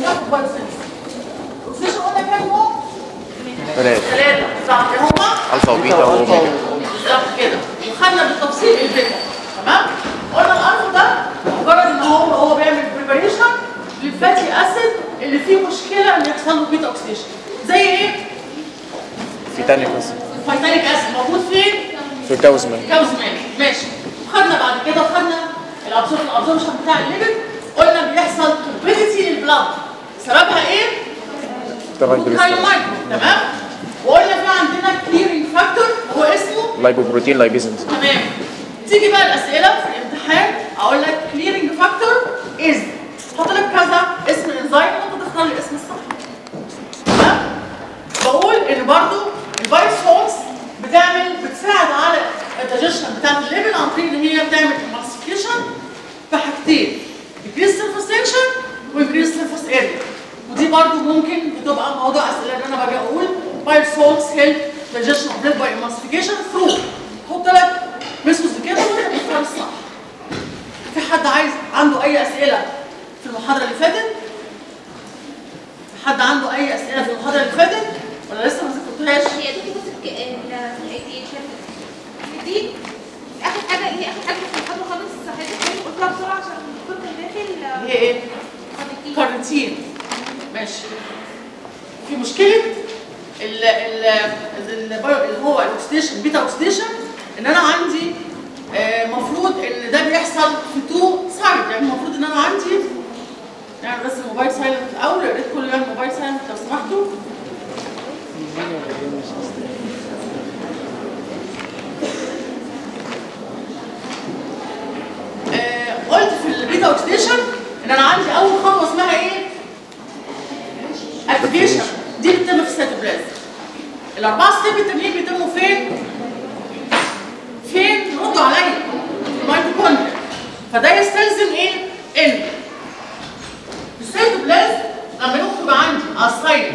ياخد بايوسنس الاكسجين قلنا كام نوع؟ ثلاثة ثلاثه صح كده هما ألفا وبيتا وأوميجا بالظبط كده وخدنا بالتفصيل البيتا تمام قلنا الالفا ده مجرد ان هو هو بيعمل بريباريشن للفاتي اسيد اللي فيه مشكله ان يحصل له بيتا اوكسيديشن زي ايه؟ في تاني بس الفيتانيك اسيد موجود فين؟ في التوزمان كاوزمان ماشي وخدنا بعد كده وخدنا الابزوربشن الابزوربشن بتاع الليبيد قلنا بيحصل توربيديتي للبلاد سببها ايه؟ ترايجليسيرايد كايومايكرو تمام وقلنا في عندنا كليرنج فاكتور هو اسمه لايبوبروتين لايبيزنز تمام تيجي بقى الاسئله في الامتحان اقول لك كليرنج فاكتور از حط لك كذا اسم الانزيم وانت تختار الاسم الصح تمام بقول ان برضو البايسولز بتعمل بتساعد على الدايجيشن بتاعت الليبل عن طريق ان هي بتعمل emulsification في حاجتين increase surface tension وincrease surface area ودي برضو ممكن بتبقى موضوع اسئله ان انا باجي اقول بايسولز هيلب digestion of blood by emulsification through حط لك مسوس كده وانت بتختار الصح في حد عايز عنده اي اسئله في المحاضره اللي فاتت في حد عنده اي اسئله في المحاضره اللي فاتت ولا لسه ما ذكرتوهاش هي دي بص الك- ال- الإيه كانت- دي اخر حاجه هي اخر حاجه في المحاضره خالص حضرتك كنت قلتها بسرعه عشان الدكتور كان داخل هي ايه خدتي كارنتين ماشي في مشكله ال ال ال- اللي هو الاكسديشن بيتا اوكسديشن ان انا عندي المفروض ان ده بيحصل في تو سايد يعني المفروض ان انا عندي يعني بس الموبايل سايلنت الاول يا ريت كل يوم الموبايل سايلنت لو سمحتوا آه، قلت في البيتا اوكسديشن ان انا عندي اول خطوه اسمها ايه؟ اكتيفيشن دي بتتم في السيتوبلازم الاربعه ستيب التانيين بيتموا فين؟ فين؟ ردوا عليا الميتوكوندريا فده يستلزم ايه؟ ان السيتوبلازم لما يخرج عندي اسايل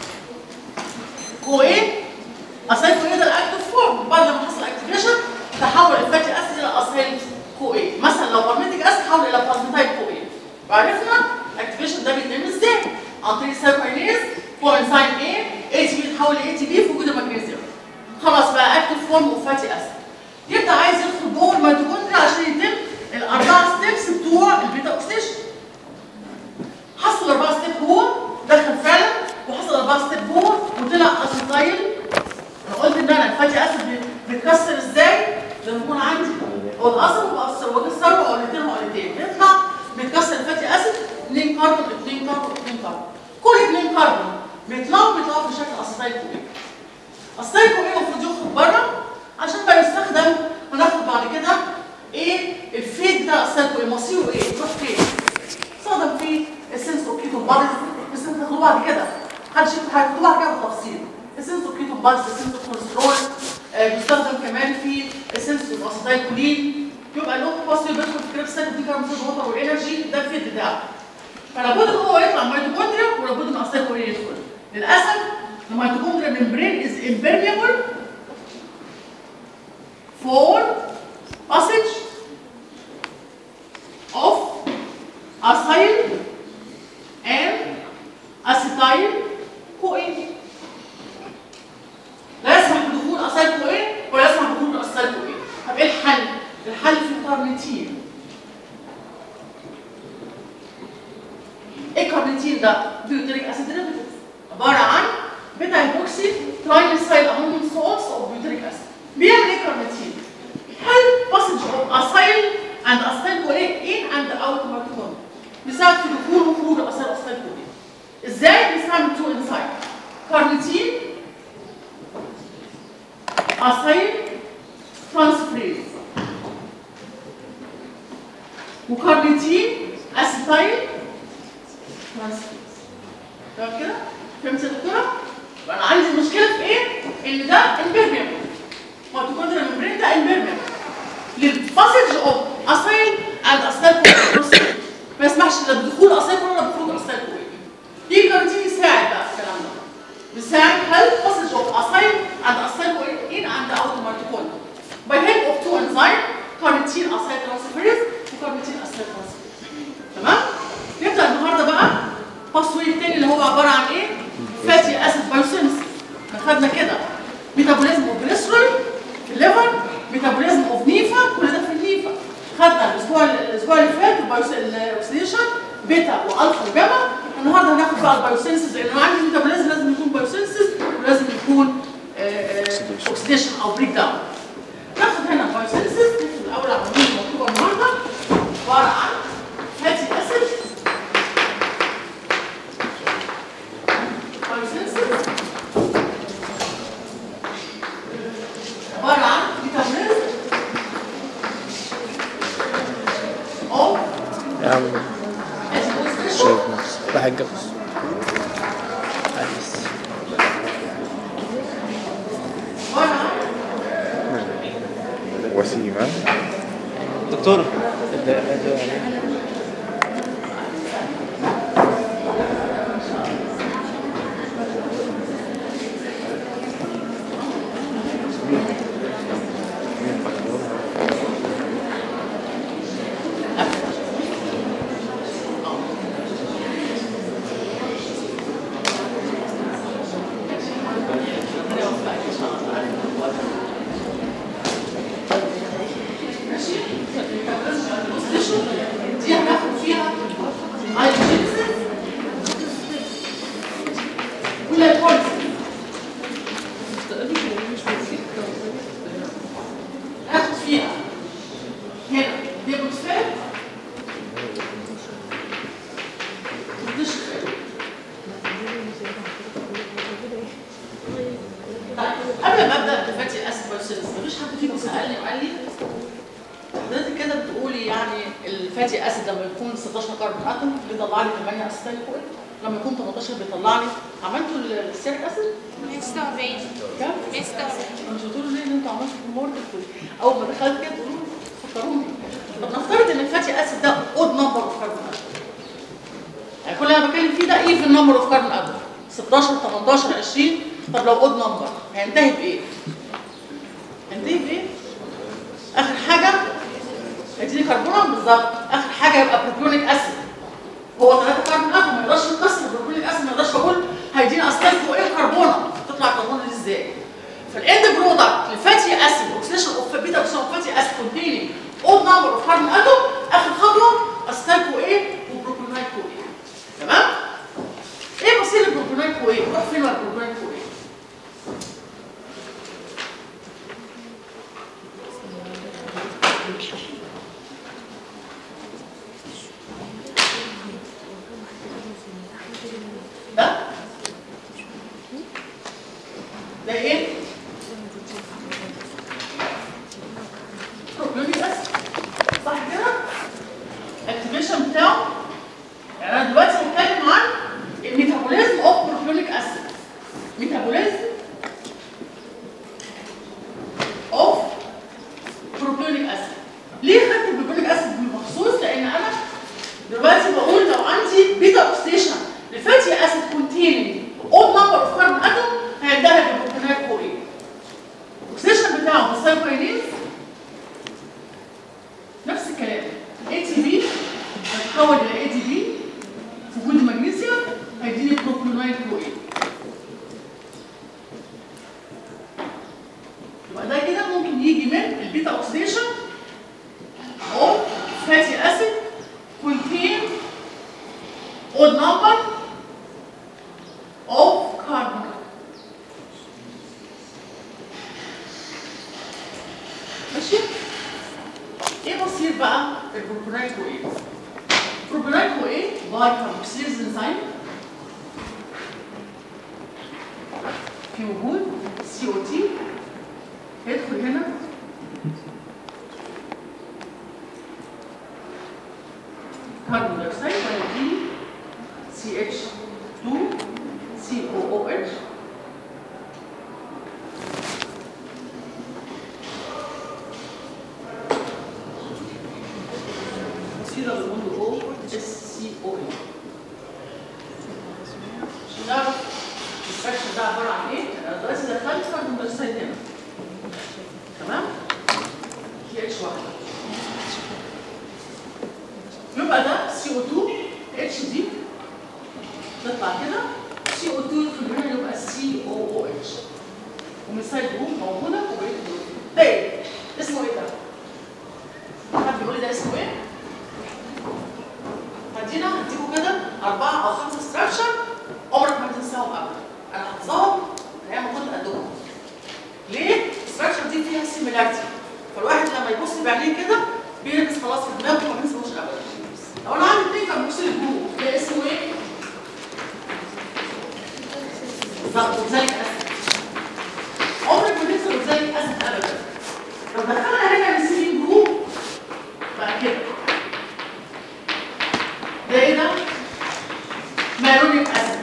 كو ايه؟ اسايل كو ايه ده الاكتف فورم بعد ما حصل اكتيفيشن تحول الفاتي اسيد الى اسايل كو ايه مثلا لو برميتك اسيد تحول الى بلازميتايد كو ايه وعرفنا الاكتيفيشن ده بيتم ازاي؟ عن طريق السيركاينيز كوانزيم ايه اي تي بي تحول لاي تي بي في وجود المغنيسيوم خلاص بقى اكتف فورم وفاتي اسيد يبدا عايز يدخل جوه الميتوكوندريا عشان يتم الاربعه ستيبس بتوع البيتا اوكسيشن حصل اربعه ستيب جوه دخل فعلا وحصل اربعه ستيب جوه وطلع اسيتايل انا قلت ان انا الفاتي اسيد بي- بيتكسر ازاي؟ لما يكون عندي هو الاصل بكسر واكسره قلتين وقلتين بيطلع بيتكسر الفاتي اسيد 2 كربون 2 كربون 2 كربون كل 2 كربون بيطلعوا بيطلعوا في شكل اسيتايل كوين اسيتايل كوين المفروض يخرج بره عشان بقى يستخدم هناخد بعد كده ايه الفيد بتاع الاسيتايل كوين مصيره ايه؟ يروح فين؟ استخدم فيه السنس اوف كيتون بادز بس انت تاخدوه بعد كده محدش هياخدوه بعد كده بالتفصيل السنس اوف كيتون بادز السنس اوف كوليسترول آه، بيستخدم كمان في السنس اوف اسيتايل كولين يبقى له بوستير بيدخل في كريب سايكل دي كاربون ووتر والانرجي ده الفيد بتاعه فلابد ان هو يطلع ميتوكوندريا ولابد ان اسيتايل كولين يدخل للاسف الميتوكوندريا ممبرين از impermeable for passage of acyl and acetyl CoA لا يسمح بدخول اسيل CoA ولا يسمح بدخول اسيل CoA طب ايه الحل؟ الحل في الكارنيتين ايه الكارنيتين ده؟ بيوتريك اسيد ديريفيتيف عباره عن بيتا هيبوكسي ترايميثايل امونيوم سولتس او بيوتريك اسيد بيعمل ايه الكارنيتين؟ help passage of acyl and acyl CoA in and out mitochondria بيساعد في دخول وخروج الاصل اصل كوري ازاي بيستعمل تو انزايم كارنيتين اسايل ترانسفريز وكارنيتين اسيتايل ترانسفريز تمام كده فهمت يا دكتوره يبقى انا عندي المشكله في ايه ان ده امبيرميبل ميتوكوندريا ممبرين ده امبيرميبل للباسج اوف اسايل اند اسايل بروسيس ما يسمحش لا بدخول اسايل ولا بخروج اسايل يجي كارتين يساعد بقى في الكلام ده بيساعد هل باسج اوف اسايل اند اسايل ان اند اوت ميتوكوندريا by help of two enzyme كارنيتين اسايل ترانسفيرز وكارنيتين اسايل ترانسفيرز تمام نبدا النهارده بقى باسوي بيتا والفا وجاما النهارده هناخد بقى البايوسينسز لان انا عندي ميتابوليزم لازم يكون بايوسينسز ولازم يكون اوكسيديشن او بريك داون ناخد هنا بايوسينسز الاول عناوين مكتوبه النهارده عباره عن فاتي اسيد بايوسينسز عباره عن ميتابوليزم او يا عم اوكسيديشن شايف نفسي راح اتجوز عايز عباره عن وسيم ها؟ دكتور ال- ال- دي هناخد فيها هايدروجينيسيس واللايبوليسيس ناخد فيها هنا ديبوكسفات وديشفات قبل ما ابدا بفاتي اسيد بايوسينس مفيش حد فيكم سالني وقال لي حضرتك كده بتقولي يعني الفاتي اسيد لما يكون 16 كربون اتوم بيطلع لي 8 اسيتايل كوين لما يكون 18 بيطلع لي عملتوا السيرك اسيد 146 كام؟ 146 مش بتقولوا ليه ان انتوا عملتوا في المورد اول ما دخلت كده تقولوا فكروني طب نفترض ان الفاتي اسيد ده اود نمبر اوف كربون اتوم يعني كل اللي انا بتكلم فيه ده ايفن نمبر اوف كربون اتوم 16 18 20 طب لو اود نمبر هينتهي بايه؟ هينتهي بايه؟ اخر حاجه هيديني كربونه بالظبط اخر حاجه يبقى بروبيونيك اسيد هو 3 كربون اتوم ما يقدرش يتكسر البروبيونيك اسيد ما يقدرش اقول هيديني اسيد فوق ايه كربونه تطلع كربونه دي ازاي فالاند برودكت لفاتي اسيد اوكسيديشن اوف بيتا اوكسيديشن اوف فاتي اسيد كونتيننج اود نمبر اوف كربون اتوم اخر خطوه اسيد كو ايه وبروبيونيك كو ايه تمام ايه مصير البروبيونيك كو ايه روح فين مع البروبيونيك كو ايه ده ده ايه؟ بروبيونيك اسيد صح كده؟ الاكتيفيشن بتاعه يعني انا دلوقتي بتكلم عن الميتابوليزم اوف بروبيونيك اسيد ميتابوليزم اوف بروبيونيك اسيد ليه خدت البروبيونيك اسيد مخصوص؟ لان انا دلوقتي بقول لو عندي بيتا اوكسيديشن لفاتي اسيد كونتيننج اود نمبر اوف كاربون اتوم هينتهي بالبروبيونيك كو ايه؟ الاكسيديشن بتاعه بالسايكوينيز نفس الكلام اي تي بي هتتحول الى اي تي بي في وجود المغنيسيوم هيديني بروبيونيك كو ايه؟ يبقى ده كده ممكن يجي من البيتا اوكسيديشن او fatty acid contain odd number of carbon ماشي ايه مصير بقى البروبينايكو ايه البروبينايكو ايه باي كاربوكسيليز انزيم في وجود سي او تي هيدخل هنا كربون دايوكسيد وهيديني سي اتش 2 سي او او اتش سيرة بنقول او اس سي او اي عشان نعرف السكشن ده عبارة عن ايه؟ انا دلوقتي دخلت كربون دايوكسيد هنا تمام؟ سي اتش واحدة يبقى ده سي او 2 اتش دي تطلع كده سي او 2 في هنا يبقى سي او او اتش ومن سايد جروب موجوده وبقيه الجروب ده ايه؟ اسمه ايه ده؟ حد يقول لي ده اسمه ايه؟ هدينا هديكم اربعه او خمسه ستراكشر عمرك ما تنساهم ابدا انا حافظاهم من ايام ما كنت قدهم ليه؟ الستراكشر دي فيها سيميلاريتي فالواحد لما يبص بعينيه كده بيلبس خلاص في دماغه وما بينساهوش ابدا لو انا عندي اثنين كاربوكسيل جروب ده اسمه ايه؟ بالظبط وذلك اسيد عمرك ما تنسى وذلك اسيد ابدا لو دخلنا هنا السيلين جروب بقى كده ده ايه ده؟ مالونيك اسيد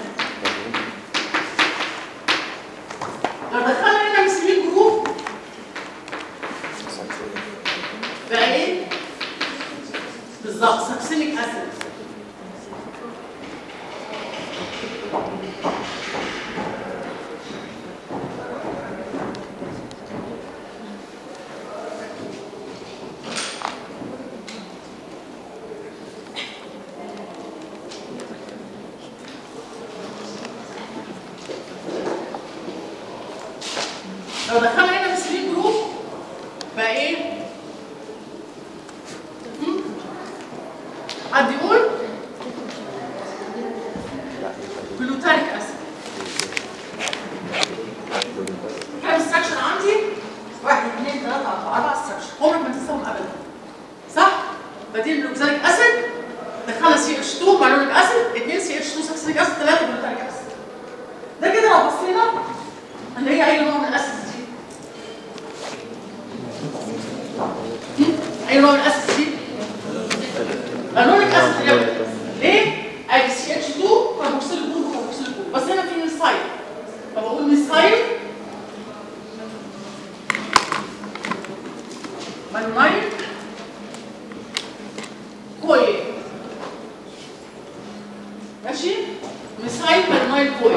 لو دخلنا هنا السيلين جروب بقى ايه؟ بالظبط ساكسينيك اسيد لو دخلنا هنا في 3 جروب بقى ايه؟ هم؟ حد يقول؟ جلوتاريك اسيد كام ستراكشر عندي؟ واحد اثنين ثلاثة أربعة أربع ستراكشر عمرك ما تنساهم أبدا صح؟ بعدين جلوتاريك اسيد دخلنا سي اتش 2 مالونيك اسيد اثنين سي اتش 2 ساكسينيك اسيد ثلاثة جلوتاريك اسيد ده كده لو بصينا اللي هي اي نوع من الاسيد دي هم؟ اي نوع من الاسيد دي الانونيك اسيد يا ولد. ليه ادي سي اتش 2 كاربوكسيل جروب وكاربوكسيل جروب بس هنا في ميثايل فبقول ميثايل مانونايل كوي ماشي ميثايل مانونايل كوي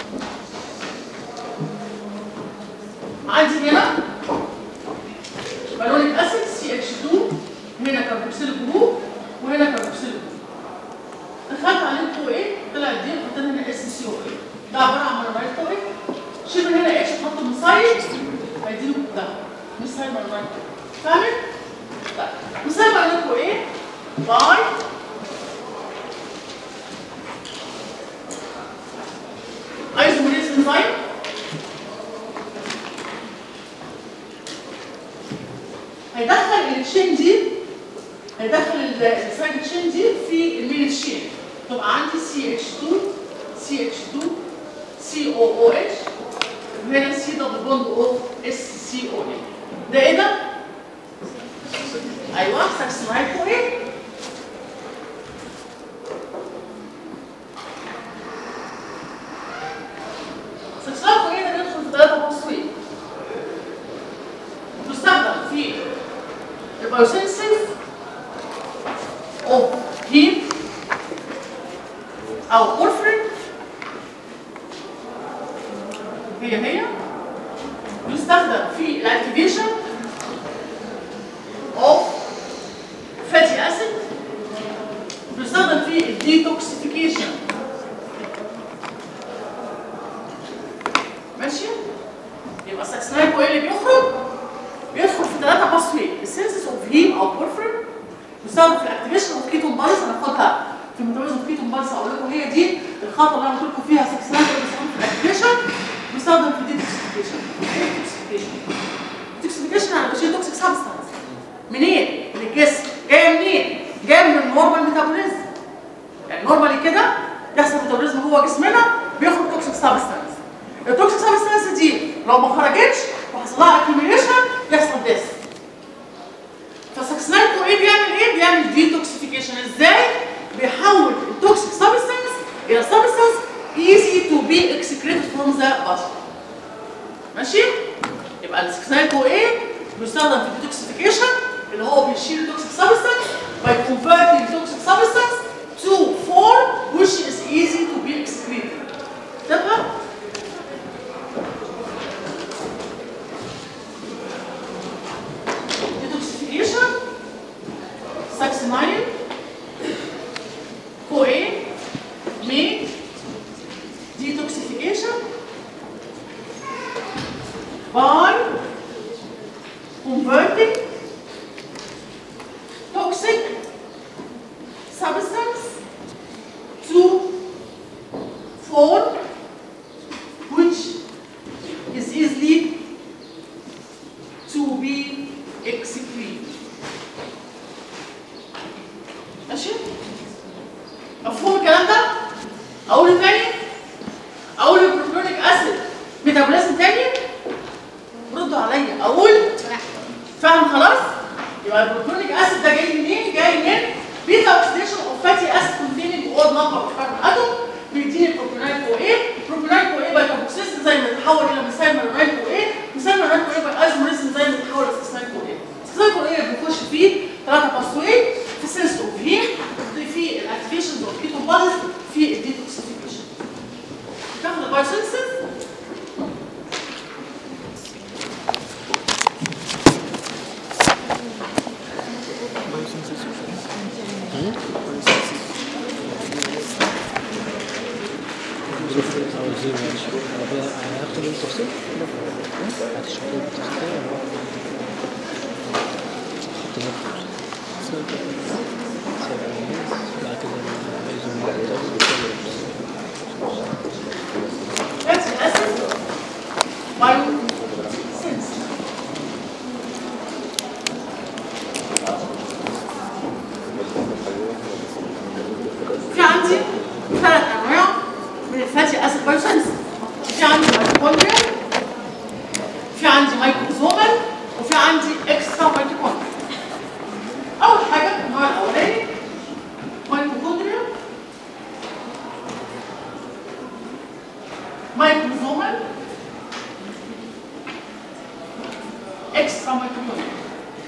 عندي هنا بالونيك اسيد سي اتش 2 هنا كاربوكسيل جروب وهنا كاربوكسيل جروب دخلت عليه كو ايه طلع دي حطينا هنا اس سي او ايه ده عباره عن مونومير كو ايه شيل من هنا اتش تحط مصايد هيديله ده مصايد مونومير فاهمين؟ طيب مصايد مونومير كو ايه باي ايزوميريز انزيم هيدخل التشين دي هيدخل السايد تشين دي في المين تشين تبقى عندي سي اتش 2 سي اتش 2 سي او او اتش وهنا سي دبل بوند او اس سي او اي ده ايه ده؟ ايوه ساكسمايكو ايه؟ ساكسمايكو ايه ده بيدخل في ثلاثة فوسفيت تستخدم في البايوسينسيس اوف هيم او بورفرين هي هي يستخدم في الاكتيفيشن اوف فاتي اسيد يستخدم في الديتوكسيفيكيشن ماشي يبقى الساكسنايكو ايه اللي بيخرج بيدخل في ثلاثة فوسفيت السينسيس اوف هيم او بورفرين يستخدم في الاكتيفيشن اوف كيتون بالانس هناخدها في ميتابوليزم كيتون بالانس اقول لكم هي دي الخطوه اللي انا قلت لكم فيها ساكسنايكو بيستخدم في الاكتيفيشن بيستخدم في الديتوكسيفيكيشن ايه الديتوكسيفيكيشن؟ الديتوكسيفيكيشن انا بشيل توكسيك سبستانس منين؟ من الجسم جايه منين؟ جايه من النورمال ميتابوليزم يعني نورمالي كده يحصل ميتابوليزم جوه جسمنا بيخرج توكسيك سبستانس التوكسيك سبستانس دي لو ما خرجتش وحصل لها اكيوميليشن يحصل ديس فساكسنايكو ايه بيعمل ايه؟ بيعمل ديتوكسيفيكيشن ازاي؟ بيحول التوكسيك سبستانس الى سبستانس easy to be excreted from the body ماشي؟ يبقى الساكسنايكو ايه؟ بيستخدم في الديتوكسيفيكيشن اللي هو بيشيل التوكسيك سبستانس by converting toxic substance to form which is easy to be excreted تفهم؟ detoxification succinylin CoA make detoxification by converting toxic substance form which is easily to be excreted ماشي مفهوم الكلام ده اقوله تاني اقول البروبيونيك اسيد ميتابوليزم تاني ردوا عليا اقول فاهم خلاص يبقى البروبيونيك اسيد ده جاي منين جاي من بيتا اوكسيديشن اوف فاتي اسيد containing odd number of carbon atom بيديني البروبيونيك كو ايه البروبيونيك كو ايه باي كاربوكسيلين زي ما يتحول الى مثال ميرونيك كو ايه مثال ميرونيك كو ايه باي ايزوميريزم زي ما يتحول الى استثناء كو ايه استثناء كو ايه بيخش فيه ثلاثه باثوي في سيلز اوف هيم في الاكتيفيشنز اوف كيتون بوديز في الديتوكسيفيكيشن تاخد البايوسينثيسيس ظروف عاوزين ماشي هناخد التفصيل هتشوفوا التفصيل خط نقط بعد كده fatty acid biosynthesis في عندي ثلاث انواع من الفاتي اسيد بايوسينثيسيس في عندي ميتوكوندريا في عندي مايكروزومال وفي عندي اكسترا ميتوكوندريا اول حاجه النوع الاولاني ميتوكوندريا مايكروزومال اكسترا ميتوكوندريا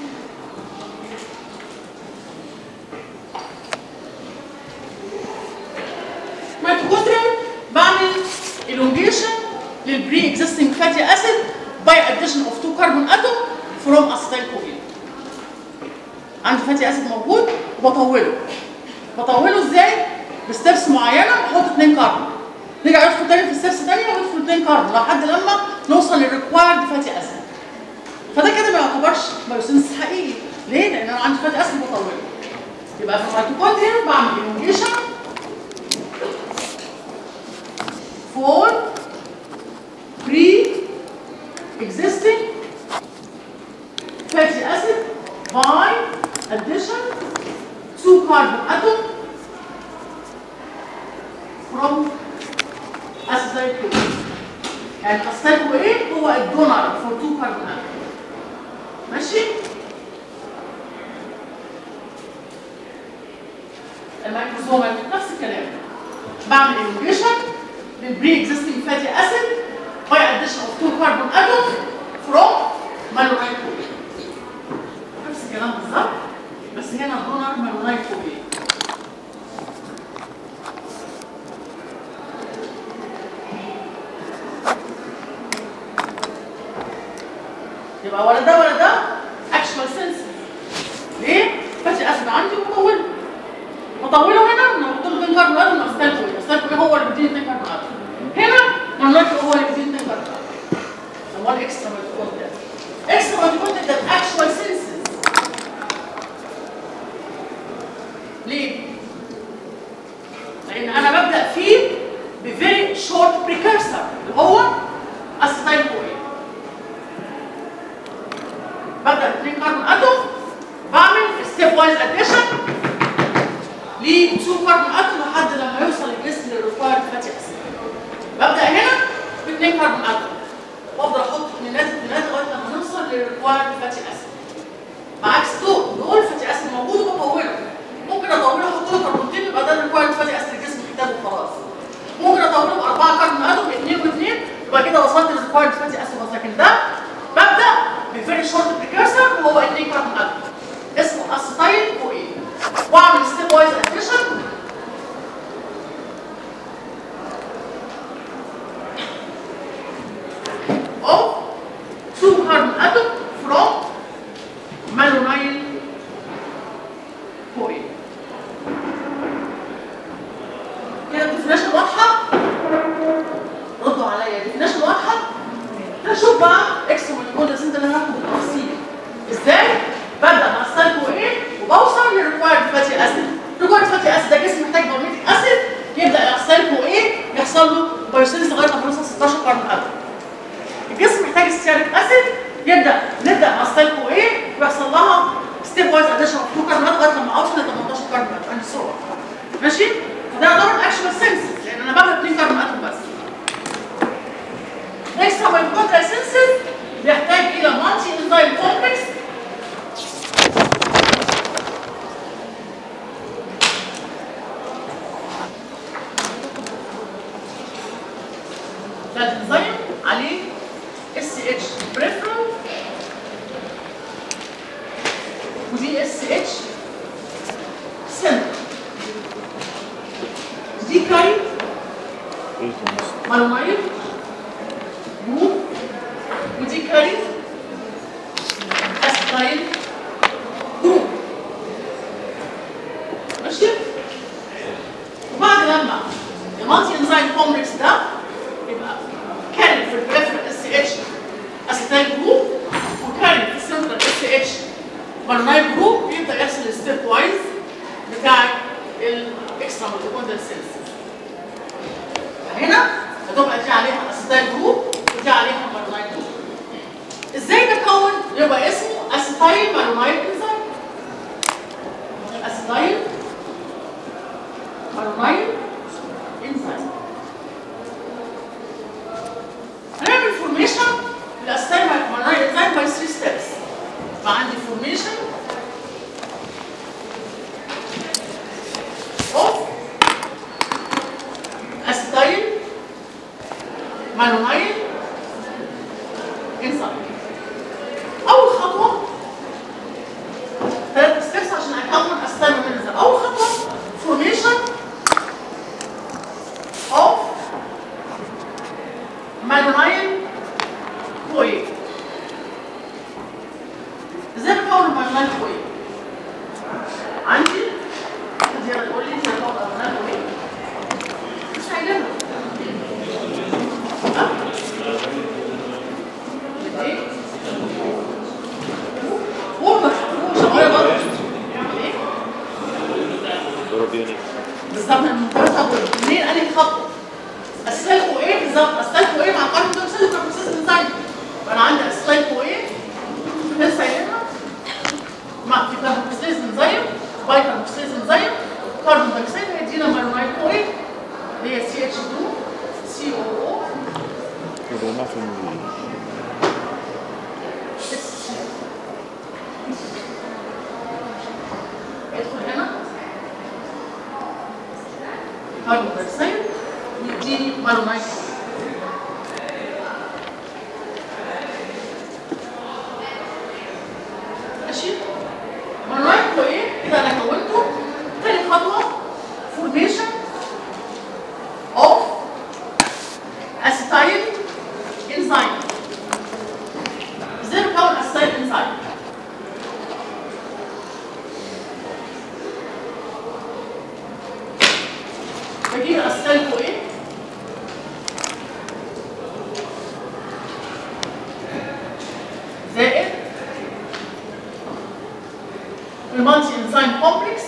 ميتوكوندريا بعمل elongation للبري اكزيستنج فاتي اسيد by addition of two carbon atom from acetyl CoA عندي فاتي اسيد موجود وبطوله بطوله ازاي؟ بستبس معينه بحط اثنين كاربون نرجع ندخل تاني في ستيبس تانية وندخل اثنين كاربون لحد لما نوصل للريكوايرد فاتي اسيد فده كده ما يعتبرش بايوسينثيسيس حقيقي ليه؟ لان انا عندي فاتي اسيد بطوله يبقى في الميتوكوندريا بعمل elongation for pre-existing fatty acid by addition to carbon atom from acetyl CoA. يعني acetyl CoA هو الدونر for two carbon atom. ماشي؟ الميكروزومال نفس الكلام. بعمل elongation للبري اكزيستنج فاتي اسيد by addition of two carbon atoms from malonite CoA. نفس الكلام بالظبط بس هنا دونر malonite CoA. يبقى ولا ده ولا ده اكشوال سنس ليه؟ فاتي اسيد عندي ومطوله مطوله هنا نحط له 2 كاربون اتوم استال كوي استال كوي هو اللي بيديني 2 كاربون اتوم هنا مالنايت هو اللي بيديني 2 كاربون اتوم هو الاكسترا ميتوكوندريا اكسترا ميتوكوندريا ده اكشوال سنسز ليه؟ لان انا ببدا فيه بفيري شورت بريكرسر اللي هو اسيتايل كوي ببدا ب 2 كاربون اتوم بعمل ستيب وايز اديشن ل 2 كاربون اتوم لحد لما يوصل الجسم للريكوايرد فاتي اسيد ببدا هنا ب 2 كاربون اتوم وافضل احط اثنينات اثنينات لغايه لما نوصل للريكوايرد فاتي اسيد بعكس دول دول فاتي اسيد موجود وبطوله ممكن اطوله احط له كربونتين يبقى ده الريكوايرد فاتي اسيد الجسم محتاجه وخلاص ممكن اطوله باربعه كاربون اتوم اثنين واثنين يبقى كده وصلت للريكوايرد فاتي اسيد بس لكن ده ببدا بفيري شورت بريكرسر وهو 2 كاربون اتوم اسمه اسيتايل كوين واعمل ستيب وايز اديشن of two carbon atom from malonyl CoA. كده الديفينيشن واضحه؟ ردوا عليا الديفينيشن واضحه؟ نشوف بقى اكس مولكيولز انت اللي هناخد بالتفصيل ازاي؟ ببدا مع السايكو ايه وبوصل للريكوايرد فاتي اسيد الريكوايرد فاتي اسيد ده جسم محتاج بالميتيك اسيد يبدا السايكو ايه يحصل له بايوسينز لغايه ما نوصل 16 كاربون اتوم الجسم محتاج ستيريك اسيد يبدا نبدا مع ستايل كو ايه ويحصل لها ستيب وايز اديشن اوف 2 كاربون لغايه لما اوصل ل 18 كاربون اتوم سو ماشي فده يعتبر اكشوال سينسز لان انا باخد 2 كاربون اتوم بس اكسترا مايتوكوندريا سينسز بيحتاج الى مالتي انزايم كومبلكس ده الانزيم عليه اس اتش بريفرال ودي اس اتش سنتر دي كاري مالومايل جروب ودي كاري اسيتايل جروب ماشي وبعد لما المالتي انزيم كومبلكس ده يبقى كاري في البريفرال اس اتش اسيتايل جروب وكاري في السنترال اس اتش مالومايل جروب يبدا يحصل الستيب وايز بتاع الاكسترا ميتوكوندريال سيلز هنا هتبقى دي عليها اسيتايل جروب ودي عليها مالونايل جروب ازاي بكون يبقى اسمه اسيتايل مالونايل انزيم اسيتايل مالونايل انزيم هنعمل فورميشن للاسيتايل مالونايل انزيم باي 3 ستيبس فعندي فورميشن اوف اسيتايل مالونايل انزيم اول خطوه ثلاث ستيبس عشان اكون اسيتايل مالونايل انزيم اول خطوه فورميشن اوف مالونايل كويل ازاي بكون المالونايل كويل عندي دي تقول لي انت هتكون المالونايل كويل مش عايزينها ايه؟ وورمر شغاله برضه ايه؟ بروبيونيك بالظبط المرتبطه منين انهي خطوه؟ اسلكوا ايه بالظبط؟ اسلكوا ايه مع الكاربون دايوكسيد والكربوكسيد انزيم؟ فانا عندي اسلكوا ايه؟ لسه قايلينها مع في كربوكسيد انزيم باي كربوكسيد انزيم كربون دايوكسيد هيدينا مايونايل كويل اللي هي سي اتش 2 سي او او يبقى ما في ال- ادخل هنا كاربون دايوكسيد ويديني مالونايت ماشي مالونايت هو ايه؟ كده انا كونته تاني خطوه فورميشن اوف اسيتايل انزيم ازاي بكون اسيتايل انزيم؟ بجيب اسئلته ايه؟ زائد المالتي انزيم كومبلكس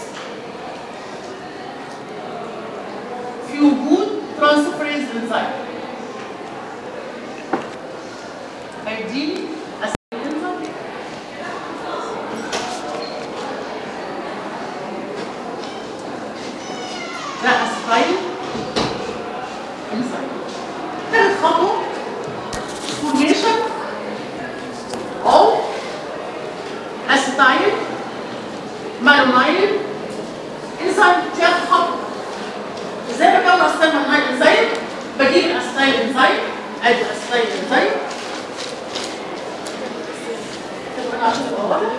في وجود ترانسفيريز انزيم هيديني اسئله انزيم ده اسبايل انزيم ثالث خطوه فورميشن او اسيتايل مالونايل انزيم دي اخر خطوه ازاي بكون اسيتايل مالونايل انزيم بجيب الاسيتايل انزيم ادي الاسيتايل انزيم طب انا عشان ابقى واضح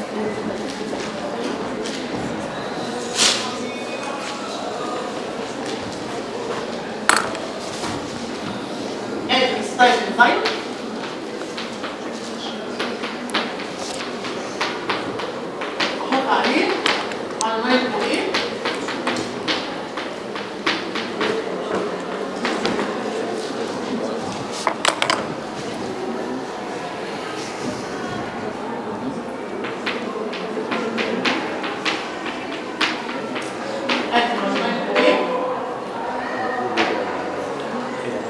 ادي ستايل انزيم احط عليه معلومات ايه ادي معلومات ايه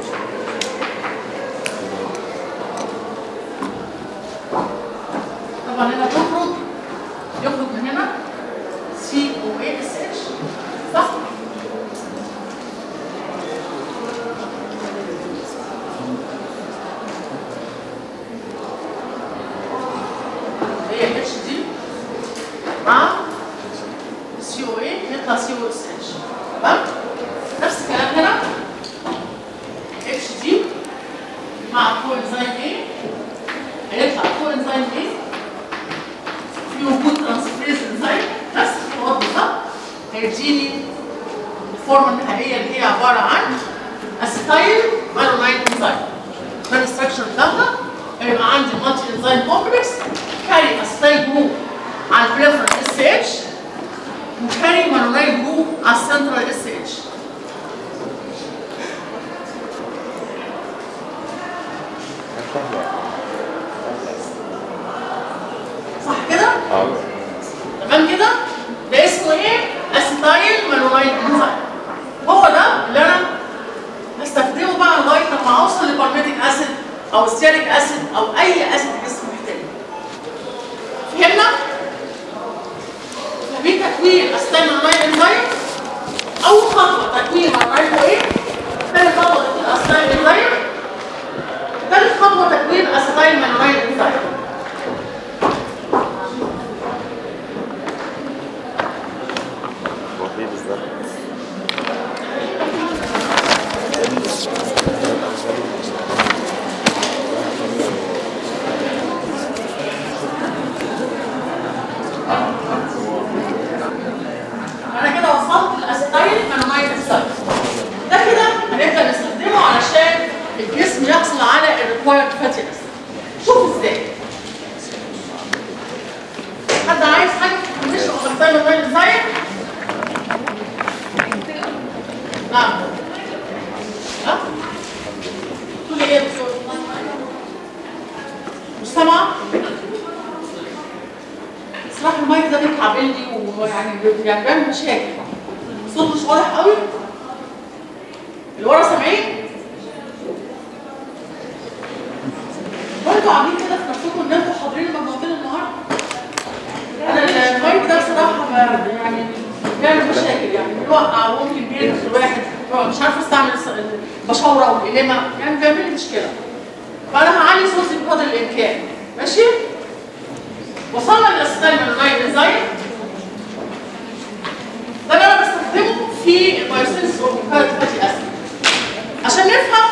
صح كده؟ اه تمام كده؟ ده اسمه ايه؟ اسيتايل مانورايل انزيم هو ده اللي انا هستخدمه بقى لغايه لما اوصل لبارميتيك اسيد او ستيريك اسيد او اي اسيد الجسم محتاجه. فهمنا؟ فاهمين تكوين اسيتايل مانورايل انزيم؟ اول خطوه تكوين مانورايل هو ايه؟ ثاني خطوه تكوين اسيتايل انزيم ثالث خطوه تكوين اسيتايل مانورايل انزيم هو في بالظبط انا كده وصلت الاسيتايل مانومايد ستايل ده كده هنبدا نستخدمه علشان الجسم يحصل على الريكوايرد فاتي اسيد شوف ازاي حد عايز حاجه في الكونديشن اوف اسيتايل مانومايد ستايل نعم ها تقولي ايه يا دكتور مش سامعه صراحة المايك ده بيتعبني ويعني يعني بيعمل مشاكل صوت مش واضح قوي اللي ورا سامعين برضه عاملين كده في نفسكم ان انتوا حاضرين المجموعتين النهارده انا المايك ده بصراحة ب- يعني بيعمل مشاكل يعني بيوقع وممكن بيرمي الواحد مش عارفه استعمل الس- البشاوره والقلمه يعني بيعمل لي مشكله فانا هعلي صوتي بقدر الامكان ماشي؟ وصلنا للاسيتال مانورايل انزيم ده اللي انا بستخدمه في البايوسينس اوف فاتي اسيد عشان نفهم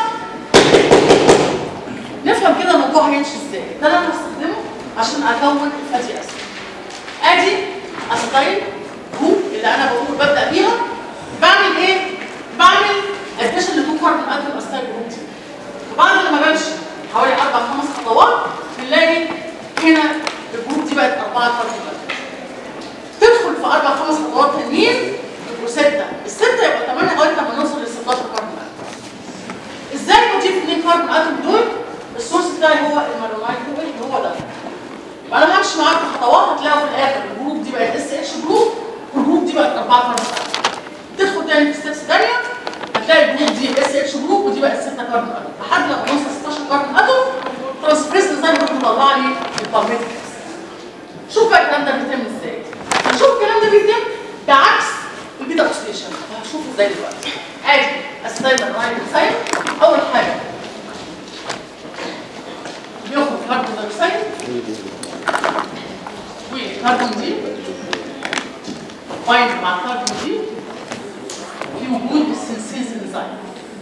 نفهم كده الموضوع هيمشي ازاي ده اللي انا هستخدمه عشان اكون الفاتي اسيد ادي اسيتايل جروب اللي انا بقول ببدا بيها بعمل ايه؟ بعمل اديشن لتو كاربون اتوم اسيتايل جروب دي وبعد لما بمشي حوالي اربع خمس خطوات بنلاقي هنا الجروب دي بقت اربعه كاربون اتوم تدخل في اربع خمس خطوات تانيين يبقوا سته السته يبقى ثمانيه لغايه لما نوصل ل 16 كاربون اتوم ازاي بضيف اثنين كاربون اتوم دول؟ السورس بتاعي هو المالونايت هو هو ده يبقى انا همشي معاكم خطوات هتلاقوا في الاخر الجروب دي بقت اس اتش جروب والجروب دي بقت اربعه كاربون اتوم تدخل تاني في ستيبس ثانيه هتلاقي الجروب دي اس اتش جروب ودي بقت 6 كاربون اتوم لحد لما نوصل 16 كاربون اتوم ترانسفيرس زي ما كنت مطلع لي البارميتيك شوف بقى الكلام ده بيتم ازاي هنشوف الكلام ده بيتم بعكس البيتا اوكسيديشن هشوفه ازاي دلوقتي ادي اسيتايل مانورايل انزيم اول حاجه بياخد كربون دايوكسيد والكربون دي بايند مع الكربون دي في وجود السنسيز انزيم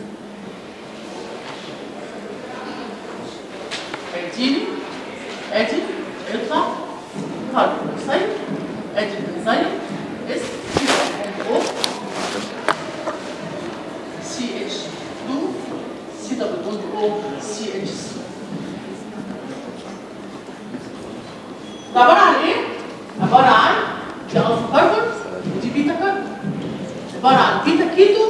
هيديني ادي يطلع كربون دايوكسيد ادي الانزيم اس او سي اتش 2 سي دبل بوند او سي اتش سي ده عباره عن ايه؟ عباره عن دي الفا كربون ودي بيتا كربون عباره عن بيتا كيتو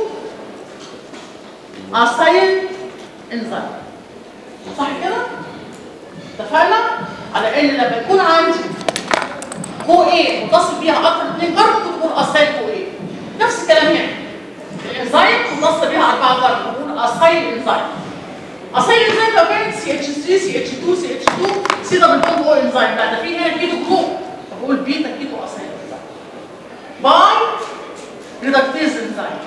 اسايل انزيم صح كده؟ اتفقنا على ان لما يكون عندي كو ايه متصل بيها اكتر من 2 كربون كنت بقول اسايل كو ايه نفس الكلام هنا الانزيم متصل بيها 4 كربون بقول اسايل انزيم اسايل انزيم لو كانت سي اتش 3 سي اتش 2 سي اتش 2 سي دبل بوند او انزيم لا ده في هنا كيتو جروب بقول بيتا كيتو اسايل انزيم باي ريدكتيز انزيم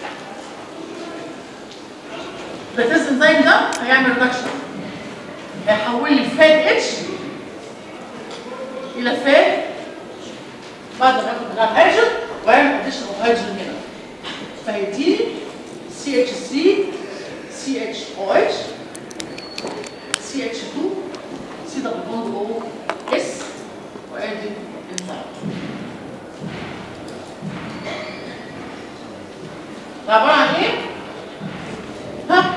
الريدكتيز انزيم ده هيعمل ريدكشن هيحول لي فات اتش الى فات بعد ما ياخد منها الهيدروجين ويعمل اديشن اوف هيدروجين هنا فهيديني سي اتش 3 سي اتش او اتش سي اتش 2 سي دبل بوند او اس وادي انزيم ده عباره عن ايه؟ ها؟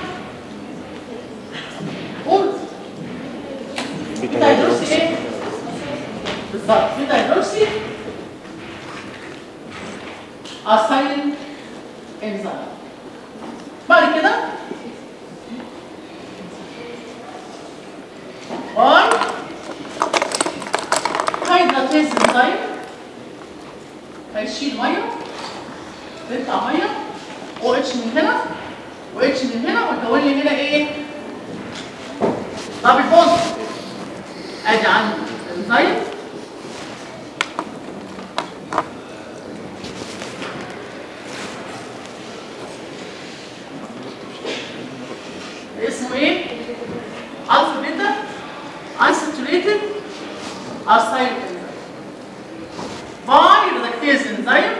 قول بيتا هيدروكسي ايه؟ بالظبط بيتا هيدروكسي اسايل انزيم بعد كده اتش من هنا ويكون لي هنا ايه؟ دبل بوند ادي عندي الانزيم اسمه ايه؟ الفا بيتا unsaturated acyl باي reductase enzyme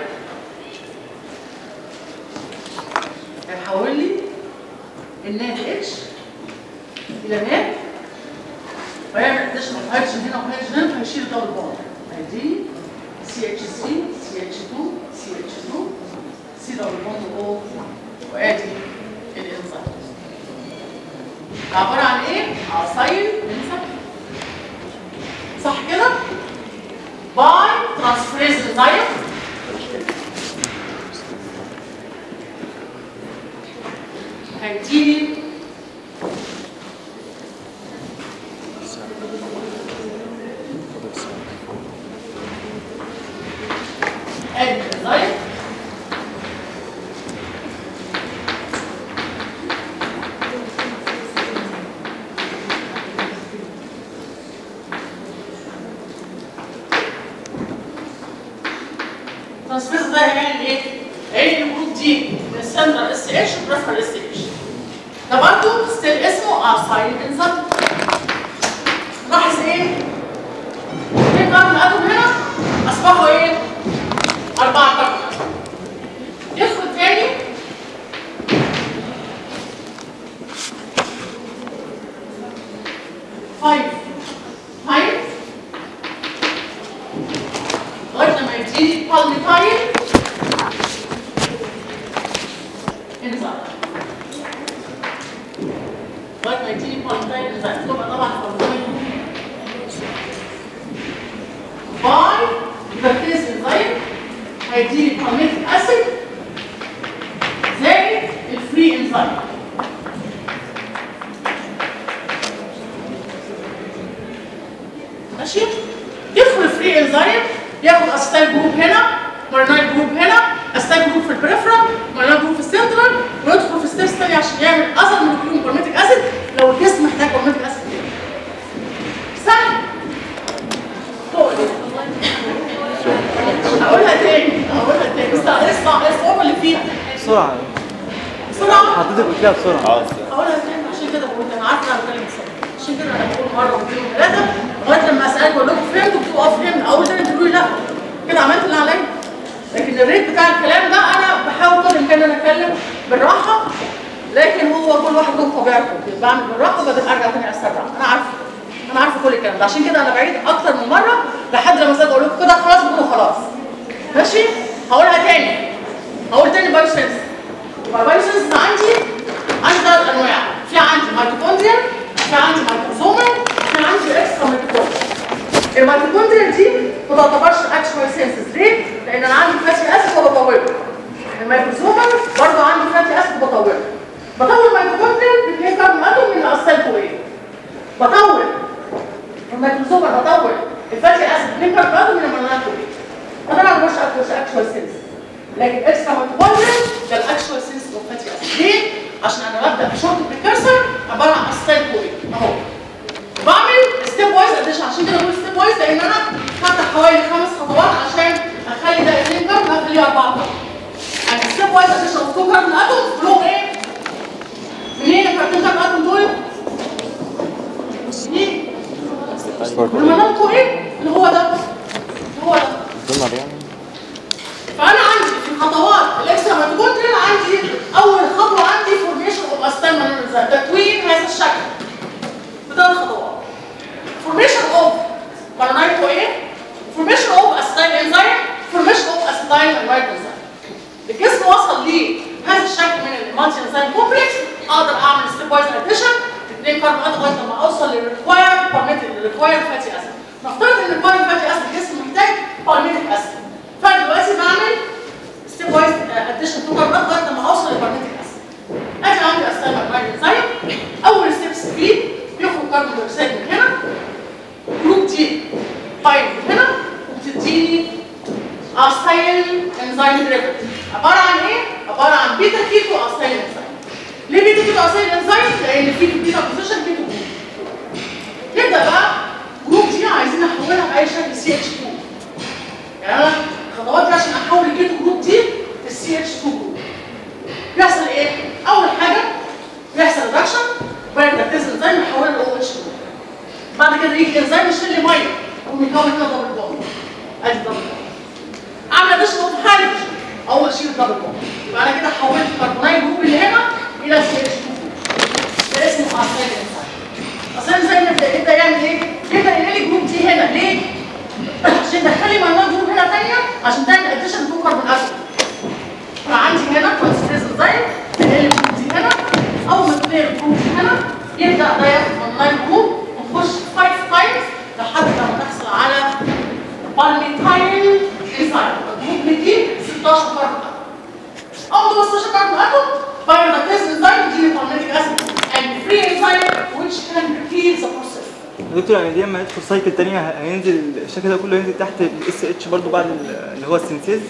هيحول لي النات اتش الى نات ويعمل اديشن اوف هيدروجين هنا وهيدروجين هنا فيشيل دبل بوند هيدي سي اتش 3 سي اتش 2 سي اتش 2 سي دبل بوند او وادي الانزيم عباره عن ايه؟ عصاير انزيم صح كده؟ باي ترانسفيريز انزيم هيديني ادي الانزيم ترانسفيرز ده هيعمل ايه؟ هيعمل الجروب دي من السنترال اس اتش وبريفرال اس اتش ده برضه ستيل اسمه اسايل انزيم لاحظ ايه؟ اثنين كاربون اتوم هنا اصبحوا ايه؟ أربعة كاربون اتوم يدخل تاني فايف فايف لغايه لما يجي بالميتايل انزل لغايه ما يجي بالميتايل انزل تبقى طبعا بالميتايل باي بكتيريا انزيم هيديني بالميتيك اسيد زائد الفري انزيم ماشي يدخل الفري انزيم ياخد اسيتايل جروب هنا مارينايل جروب هنا اسيتايل جروب في البريفرال مارينايل جروب في السنترال ويدخل في ستيبس ثانيه عشان يعمل اثر مولكيول بالميتيك اسيد لو الجسم محتاج بالميتيك اسيد سهل فوق دي. هقولها تاني هقولها تاني اسمع اسمع الصعوبه اللي فيها بسرعة بسرعه حضرتك قلت لها بسرعة هقولها تاني عشان كده بقول انا عارفه انا بتكلم بسرعه عشان كده انا بقول مره واثنين وثلاثه لغايه لما اسالك اقول لكم فهمتوا بتبقوا اه فهمت اول تاني تقولوا لي لا كده عملت اللي عليا لكن الريت بتاع الكلام ده انا بحاول قدر الامكان ان انا اتكلم بالراحه لكن هو كل واحد له طبيعته بعمل بالراحه وبعدين ارجع تاني اسرع انا عارفه انا عارفه كل الكلام ده عشان كده انا بعيد اكتر من مره لحد لما ازاي اقول لكم كده خلاص بتقولوا خلاص ماشي هقولها تاني هقول تاني بايوسنس يبقى بايوسنس ده عندي عندي ثلاث انواع في عندي ميتوكوندريا في عندي ميتوزومال في عندي اكسترا ميتوكوندريا الميتوكوندريا دي ما تعتبرش اكشوال سينسز ليه؟ لان انا عندي فاتي اسيد وبطوله الميتوزومال برضه عندي فاتي اسيد وبطوله بطول الميتوكوندريا باثنين كاربون اتوم من الاصل كويه بطول الميتوزومال بطول الفاتي اسيد باثنين كاربون اتوم من المونات كويه فطبعا مش اكشوال سينس لكن اكسترا ميتوكوندريا ده الاكشوال سينس اوف فاتي اسيد ليه؟ عشان انا ببدا بشورت بريكرسر عباره عن اصل كويه اهو بعمل ستيب وايز اديشن عشان كده بقول ستيب وايز لان انا هفتح حوالي خمس خطوات عشان اخلي ده اثنين كاربون اخليه اربعه كاربون يعني ستيب وايز اديشن اوف تو كاربون اتوم كلهم ايه؟ منين الكاربون كاربون اتوم دول؟ منين؟ من مناطقه ايه؟ اللي هو ده هو ده الدولار يعني فانا عندي في الخطوات الاكسترا ميتوكوندريال عندي اول خطوه عندي فورميشن اوف استام تكوين هذا الشكل بثلاث خطوات فورميشن اوف مارنايتو ايه فورميشن اوف اسيتايل انزيم فورميشن اوف اسيتايل انوايت انزيم الجسم وصل لهذا الشكل من المالتي انزيم كومبلكس اقدر اعمل ستيب وايز اديشن اثنين كاربون لغايه لما اوصل للريكوايرد بارميتد للريكوايرد فاتي اسيد نفترض ان الريكوايرد فاتي اسيد الجسم محتاج بارميتد اسيد فانا دلوقتي بعمل ستيب وايز اديشن تو كاربون لغايه لما اوصل للبارميتد اسيد ادي عندي اسيتايل انوايت انزيم اول ستيبس فيه بيخرج كاربون دايوكسيد من هنا جروب دي فايل من هنا وبتديني اسايل انزيم ديريفيتيف عباره عن ايه؟ عباره عن بيتا كيتو اسايل انزيم ليه يبدا ده ياخد اونلاين جروب ونخش 5 تايمز لحد ما نحصل على بالميتايل انزيم الجروب دي 16 كاربون أو دول 16 كاربون اتوم بايروداكتيز انزيم دي بالميتيك اسيد and free enzyme which can repeat the process دكتور يعني دي لما يدخل سايكل تانية ه- هينزل الشكل ده كله هينزل تحت الاس اتش برضه بعد ال- اللي هو السنسيز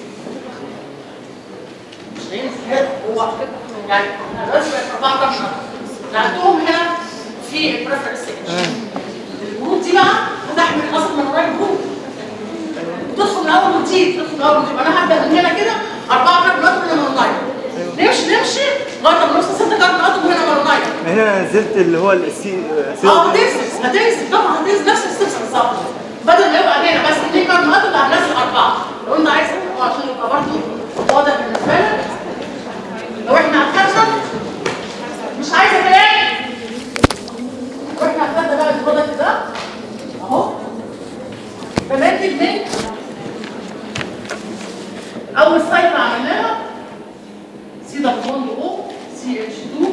مش هينزل هنا هو يعني احنا دلوقتي بقت 4 كاربون اتوم نقلتهم هنا في البريفرنس الجروب دي بقى هتحمل اصلا من ورايا جروب تدخل من اول وجديد تدخل من اول وجديد انا هبدا من هنا كده اربعه كاربون اتوم هنا مرونايت نمشي نمشي لغايه ما نوصل ست كاربون اتوم هنا مرونايت هنا انا نزلت اللي هو السي اه هتنزل هتنزل طبعا هتنزل نفس الستبس بالظبط بدل ما يبقى هنا بس اثنين كاربون اتوم لا هننزل اربعه لو انت عايز تبقى عشان يبقى برضه واضح بالنسبه لك لو احنا هنخزن مش عايزه كلام لو احنا هنخزن بقى البرودكت ده اهو فناتج من اول سايكل عملناها سي دبل بوند او سي اتش 2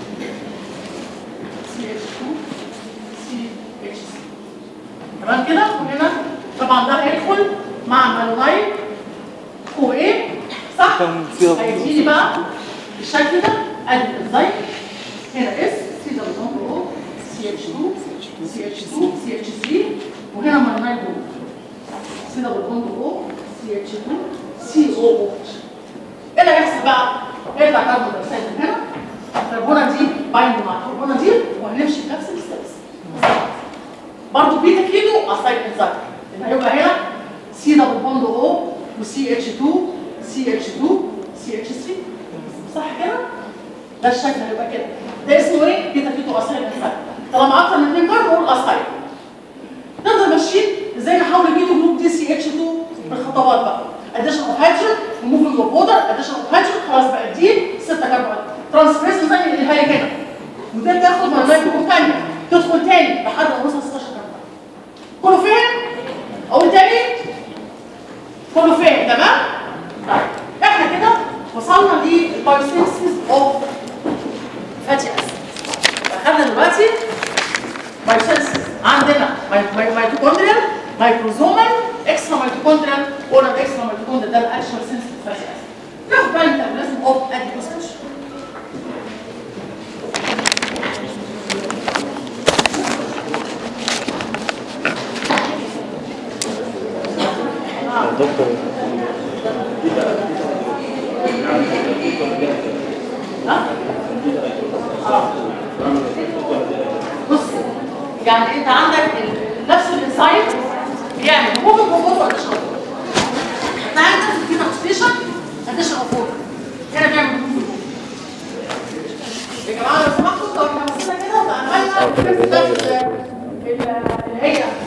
CH2 CHC تمام كده وهنا طبعا ده هيدخل مع مالونايل كو ايه صح كم فيها هيديني بقى بالشكل ده ادي الانزيم هنا اس سي دبل او سي اتش 2 سي اتش 2 سي اتش 3 وهنا مالونايل جروب سي دبل او سي اتش 2 سي او او ايه اللي هيحصل بقى؟ هيطلع كربون دايوكسيد من هنا الكربونه دي بايند مع الكربونه دي وهنمشي بنفس الستبس برضه بيتا كيلو اسايد انزايم اللي هيبقى هنا سي دبل بوند او وسي اتش 2 سي اتش 2 سي اتش 3 صح كده؟ ده الشكل هيبقى كده ده اسمه ايه؟ بيتا كيلو اسايد انزايم طالما اكتر من 2 كاربون نقول اسايد نفضل ماشيين ازاي نحول البيتا جروب دي سي اتش 2 بالخطوات بقى اديشن اوف هيدروجين ريموفنج اوف ووتر اديشن اوف هيدروجين خلاص بقى دي 6 كربون ترانسفيرس زي اللي هي هنا وده تاخد من الميكروفون ثانيه تدخل تاني لحد ما نوصل 16 كربون كله فهم؟ اقول تاني كله فهم تمام؟ طيب احنا كده وصلنا للبايوسينسيس اوف فاتي اسيد اخدنا دلوقتي مايوسينسيس عندنا ماي- ماي- ميتوكوندريال مايكروزومال اكسترا ميتوكوندريال اورال اكسترا ميتوكوندريال ده الاكشوال سينسيس فاتي اسيد ناخد بقى الميتابوليزم اوف اديبوسيشن دكتور بص يعني انت عندك ال- نفس الانسايت بيعمل موفمنت وفوت واديشن انت عندك في ستيشن اديشن اوف ووتر هنا بيعمل موفمنت يا جماعه لو سمحتوا لو احنا بصينا كده وعملنا الفكرة بتاعت ال- ال- اللي هي